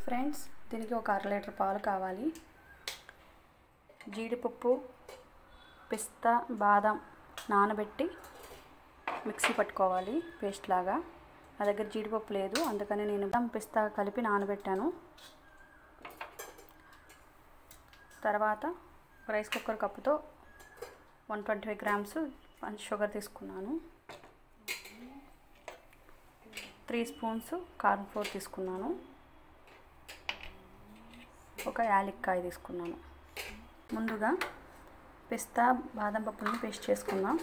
friends దీనికి ఒక అర లీటర్ పాలు కావాలి జీడిపప్పు పిస్తా బాదం నానబెట్టి మిక్సీ పట్టుకోవాలి పేస్ట్ లాగా నా దగ్గర జీడిపప్పు లేదు అందుకని నేను బాదం పిస్తా కలిపి నానబెట్టాను తర్వాత రైస్ కుక్కర్ కప్పుతో one twenty five grams sugar తీసుకున్నాను త్రీ స్పూన్స్ కార్న్ ఫ్లోర్ తీసుకున్నాను ఒక యాలక్కాయ తీసుకున్నాను ముందుగా పిస్తా బాదం పప్పుని పేస్ట్ చేసుకుందాం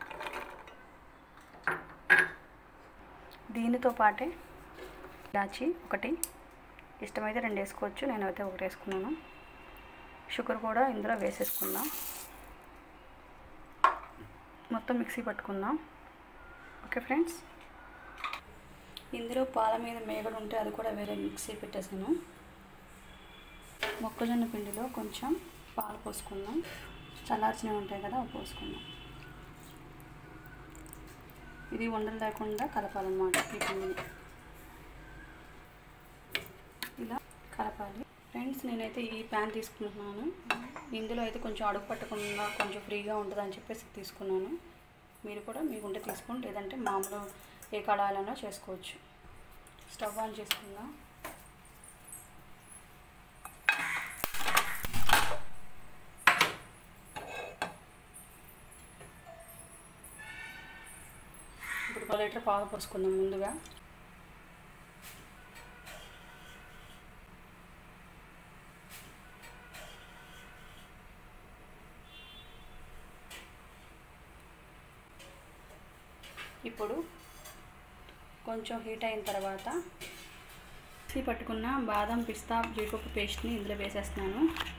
దీనితో పాటే ఇలాచి ఒకటి ఇష్టమైతే రెండు వేసుకోవచ్చు నేనైతే ఒకటి వేసుకున్నాను షుగర్ కూడా ఇందులో వేసేసుకుందాం మొత్తం మిక్సీ పట్టుకుందాం ఓకే ఫ్రెండ్స్ ఇందులో పాల మీద మేగడు ఉంటే అది కూడా వేరే మిక్సీ పెట్టేసాను మొక్కజొన్న పిండిలో కొంచెం పాలు పోసుకుందాం చల్లార్చినవి ఉంటాయి కదా అవి పోసుకుందాం ఇది ఉండలు లేకుండా కలపాలన్నమాట ఈ పిండిని ఇలా కలపాలి ఫ్రెండ్స్ నేనైతే ఈ ప్యాన్ తీసుకుంటున్నాను ఇందులో అయితే కొంచెం అడుగు పట్టకుండా కొంచెం ఫ్రీగా ఉంటుంది అని చెప్పేసి తీసుకున్నాను మీరు కూడా మీకు ఉంటే తీసుకోండి లేదంటే మామూలు ఏ కడాలైనా చేసుకోవచ్చు స్టవ్ ఆన్ చేసుకుందాం ఇప్పుడు ఒక లీటర్ పాలు పోసుకుందాం ముందుగా ఇప్పుడు కొంచెం హీట్ అయిన తర్వాత మిక్సీ పట్టుకున్న బాదం పిస్తా జీడిపప్పు పేస్ట్ని ఇందులో వేసేస్తున్నాను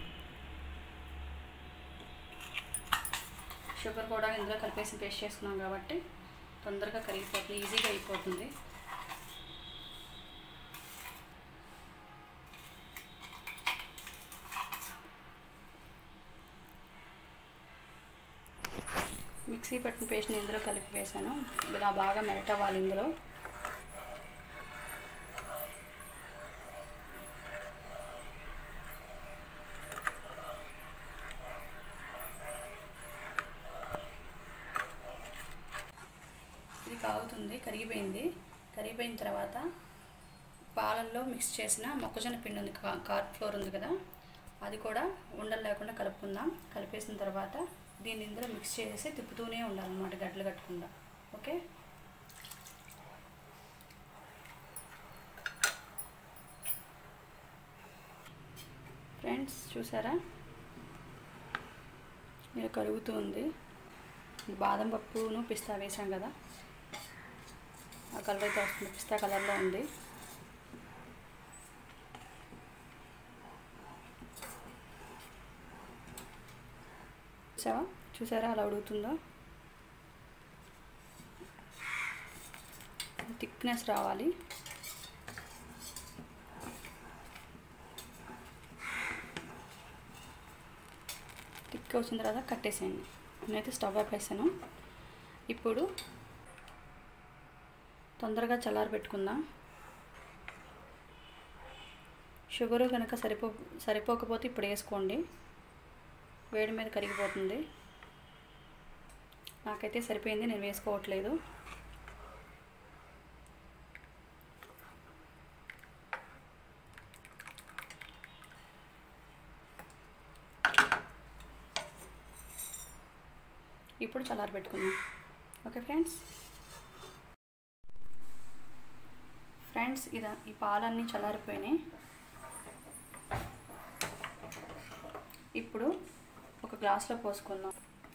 షుగర్ కూడా ఇందులో కలిపేసి పేస్ట్ చేసుకున్నాం కాబట్టి తొందరగా కరిగిపోతుంది ఈజీగా అయిపోతుంది మిక్సీ పట్టిన పేస్ట్ని ఇందులో కలిపి వేసాను ఇలా బాగా మెల్ట్ అవ్వాలి ఇందులో ఇది కాగుతుంది కరిగిపోయింది కరిగిపోయిన తర్వాత పాలల్లో మిక్స్ చేసిన మొక్కజొన్న పిండి ఉంది కార్న్ ఫ్లోర్ ఉంది కదా అది కూడా ఉండలు లేకుండా కలుపుకుందాం కలిపేసిన తర్వాత దీన్ని ఇందులో మిక్స్ చేసి తిప్పుతూనే ఉండాలన్నమాట గడ్డలు కట్టకుండా ఓకే ఫ్రెండ్స్ చూసారా ఇలా కరుగుతూ ఉంది బాదం పప్పును పిస్తా వేసాం కదా ఆ కలర్ అయితే వస్తుంది పిస్తా కలర్లో ఉంది చూసావా చూసారా అలా ఉడుగుతుందో థిక్నెస్ రావాలి థిక్ వచ్చిన తర్వాత కట్టేసేయండి నేనైతే స్టవ్ ఆపేసాను ఇప్పుడు తొందరగా చల్లారి పెట్టుకుందాం షుగర్ కనుక సరిపో సరిపోకపోతే ఇప్పుడు వేసుకోండి వేడి మీద కరిగిపోతుంది నాకైతే సరిపోయింది నేను వేసుకోవట్లేదు ఇప్పుడు చల్లారి పెట్టుకుందాం ఓకే ఫ్రెండ్స్ ఫ్రెండ్స్ ఇదా ఈ పాలన్నీ చల్లారిపోయినాయి ఇప్పుడు ఒక గ్లాస్లో పోసుకుందాం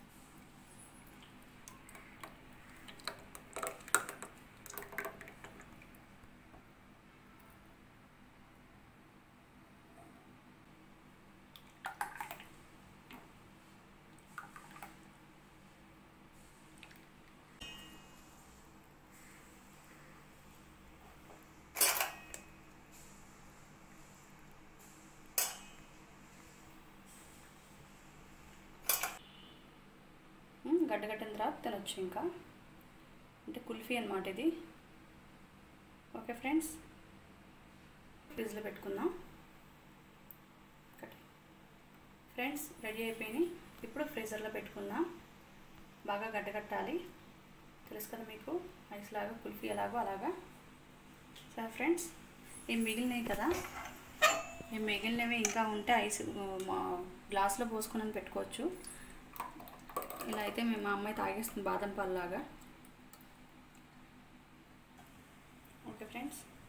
గడ్డగట్టిన తర్వాత తినొచ్చు ఇంకా అంటే కుల్ఫీ అనమాట ఇది ఓకే ఫ్రెండ్స్ ఫ్రిడ్జ్లో పెట్టుకుందాం ఒకటి ఫ్రెండ్స్ రెడీ అయిపోయినాయి ఇప్పుడు ఫ్రీజర్లో పెట్టుకుందాం బాగా గడ్డగట్టాలి తెలుసు కదా మీకు ఐస్ లాగా కుల్ఫీ ఎలాగో అలాగా సరే ఫ్రెండ్స్ ఇవి మిగిలినాయి కదా ఈ మిగిలినవి ఇంకా ఉంటే ఐస్ మా గ్లాస్లో పోసుకొని పెట్టుకోవచ్చు ఇలా అయితే మేము మా అమ్మాయి తాగేస్తుంది బాదం పాలు లాగా ఓకే ఫ్రెండ్స్